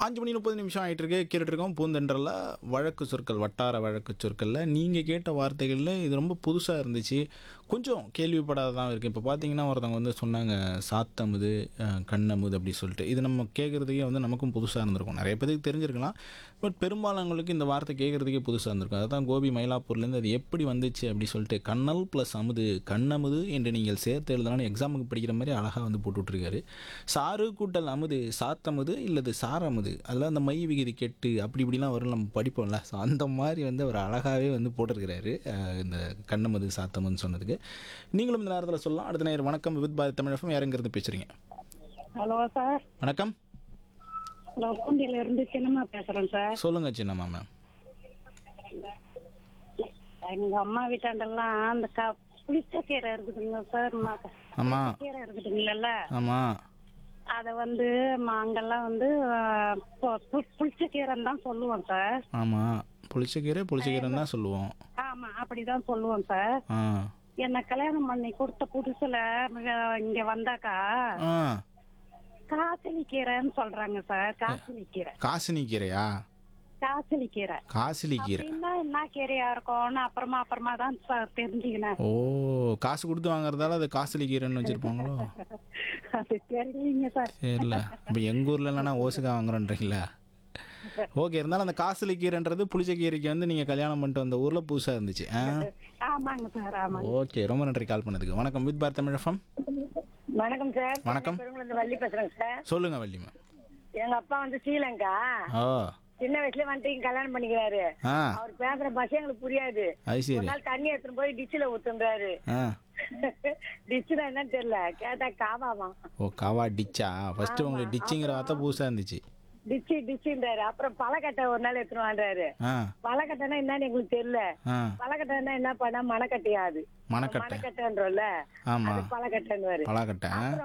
அஞ்சு மணி முப்பது நிமிஷம் ஆகிட்டு இருக்கு கேட்டுட்டு இருக்கோம் பூந்தென்றல வழக்கு சொற்கள் வட்டார வழக்கு சொற்களில் நீங்கள் கேட்ட வார்த்தைகளில் இது ரொம்ப புதுசாக இருந்துச்சு கொஞ்சம் கேள்விப்படாததான் இருக்குது இப்போ பார்த்தீங்கன்னா ஒருத்தவங்க வந்து சொன்னாங்க சாத்தமுது அஹ், கண்ணமுது அப்படி சொல்லிட்டு இது நம்ம கேட்குறதுக்கே வந்து நமக்கும் புதுசாக இருந்திருக்கும் நிறைய பேருக்கு தெரிஞ்சிருக்கலாம் பட் பெரும்பாலானவங்களுக்கு இந்த வார்த்தை கேட்குறதுக்கே புதுசாக இருந்திருக்கும் அதுதான் கோபி மயிலாப்பூர்லேருந்து அது எப்படி வந்துச்சு அப்படி சொல்லிட்டு கண்ணல் ப்ளஸ் அமுது கண்ணமுது என்று நீங்கள் சேர்த்து எழுதலாம்னு எக்ஸாமுக்கு படிக்கிற மாதிரி அழகாக வந்து போட்டு விட்ருக்காரு சாறு கூட்டல் அமுது சாத்தமுது இல்லது சாரமுது அதெல்லாம் அந்த மை விகிதி கெட்டு அப்படி இப்படிலாம் வரும் நம்ம படிப்போம்ல ஸோ அந்த மாதிரி வந்து அவர் அழகாகவே வந்து போட்டிருக்கிறாரு அஹ் இந்த கண்ணமது சாத்தமுதுன்னு சொன்னதுக்கு நீங்களும் இந்த நேரத்தில் சொல்லலாம் அடுத்த நேரம் வணக்கம் வித் பாரத் தமிழகம் யாருங்கிறது பேசுகிறீங்க ஹலோ சார் வணக்கம் ஹலோ பூண்டியில இருந்து சின்னம்மா பேசுறேன் சார் சொல்லுங்கள் சின்னம்மா மேம் எங்க அம்மா வீட்டாண்டெல்லாம் அந்த க புளிச்ச கீரை இருக்குதுங்க சார் ம- ஆமாம் கீரை இருக்குதுங்கல்ல ஆமாம் அத வந்து ம- அங்கெல்லாம் வந்து ஆஹ், பு- பு- புளிச்ச கீரைன்னு தான் சொல்லுவோம் சார் ஆமாம் புளிச்சக்கீரை புளிச்சக்கீரைன்னு தான் சொல்லுவோம் ஆமா அப்படிதான் சொல்லுவோம் சார் ஆ என்ன கல்யாணம் பண்ணி கொடுத்த புதுசுல இங்க- இங்க வந்தாக்கா ஆ காசிலி கீரைன்னு சொல்றாங்க சார் காசிலி கீரை காசினி கீரையா காசிலி கீரை காசிலி கீரை அப்படின்னா என்ன கீரையா இருக்கும்னு அப்புறமா அப்புறமா தான் சார் தெரிஞ்சுக்கினேன் ஓ காசு கொடுத்து வாங்குறதால அது காசிலி கீரைன்னு வச்சுருப்பாங்களோ அது தெரியலீங்க சார் சரில இப்போ எங்கள் ஊரில் இல்லைனா ஓசுக்கா வாங்குறோன்றீங்களா ஓகே இருந்தாலும் அந்த காசிலி கீரைன்றது புளிச்ச கீரைக்கு வந்து நீங்கள் கல்யாணம் பண்ணிட்டு வந்த ஊரில் புதுசாக இருந்துச்சு ஆ ஆமாங்க சார் ஆமாங்க ஓகே ரொம்ப நன்றி கால் பண்ணதுக்கு வணக்கம் வித் பாரத் தமிழகம் வணக்கம் சார் வணக்கம் பெருங்குளத்து வள்ளி பேசுறேங்க சார் சொல்லுங்க வள்ளிமா எங்க அப்பா வந்து ஸ்ரீலங்கா ஓ சின்ன வயசுல வந்துட்டு இங்க கல்யாணம் பண்ணிக்கிறாரு ஆ அவர் பேசுற பஸ் எங்களுக்கு புரியாது அது ஒரு சரி நாள் தண்ணி எடுத்துட்டு போய் டிச்சில ஊத்துன்றாரு ஆ டிச்சுனா என்னன்னு தெரியல கேட்டா காவாமா ஓ காவா டிச்சா ஃபர்ஸ்ட் உங்களுக்கு டிச்சுங்கிற வார்த்தை புதுசாக இருந்துச்சு டிச்சு டிச்சுன்றாரு அப்புறம் பழக்கட்டை ஒரு நாள் எடுத்துட்டு வாண்டாரு ஆ பழக்கட்டைனா என்னன்னு எங்களுக்கு தெரியல ஆ பழக்கட்டைன்னா என்ன பண்ணா மணக்கட்டையாது மணக்கட்டை மணக்கட்டைன்றோம்ல ஆமாம் அது பழக்கட்டைன்னு பலாக்கட்டை